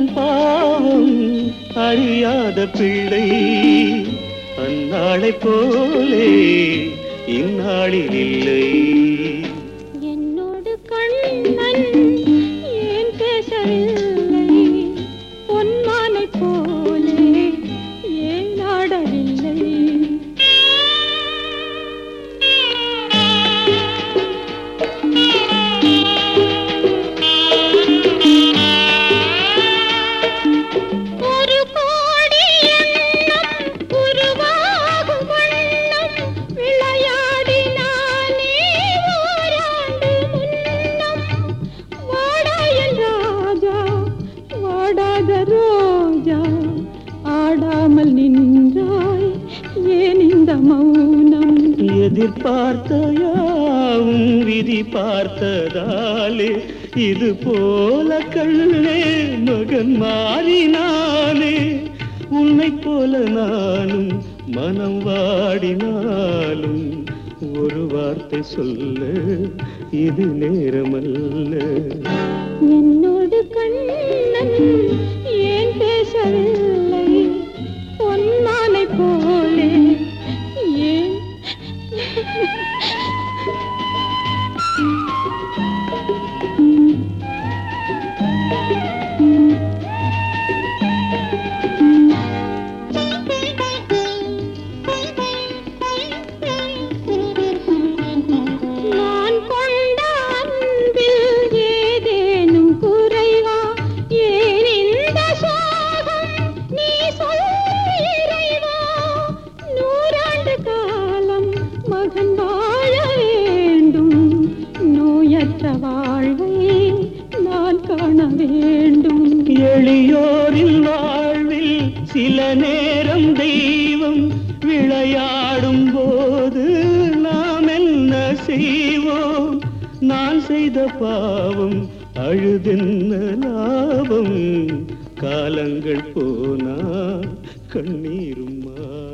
தன் பாவம் அறியாத பிள்ளை அந்நாளை போலே இந்நாளில் இல்லை என்னோடு கண்ணன் ஏன் பேசவில்லை பொன்மானை போலே ஏன் ஆடவில்லை ஒரு கோடி எண்ணம் உருவாகும் வண்ணம் விளையாடினானே ஓராண்டு முன்னம் வாடாயன் ராஜா வாடாத ரோஜா ஆடாமல் நின்றாய் ஏன் இந்த மௌனம் எதிர்பார்த்த யாவும் விதி பார்த்ததாலே இது போல கண்ணே மகன் மாறினானே உன்னை போல நானும் மனம் வாடினாலும் ஒரு வார்த்தை சொல்ல இது நேரமல்ல என்னோடு கண்ணன் ஏன் பேசவில்லை பொன்மானை போலே ஏன் நான் கொண்ட அன்பில் ஏதேனும் குறைவா ஏன் இந்த சோகம் நீ சொல் இறைவா நூறாண்டு காலம் மகன் வாழ வேண்டும் நோயற்ற வாழ்வை நான் காண வேண்டும் எளியோரின் வாழ்வில் சில நேரம் தெய்வம் விளையாடும் போது நாம் என்ன செய்வோம் நான் செய்த பாவம் அழுதென்ன லாபம் காலங்கள் போனா கண்ணீரும் மா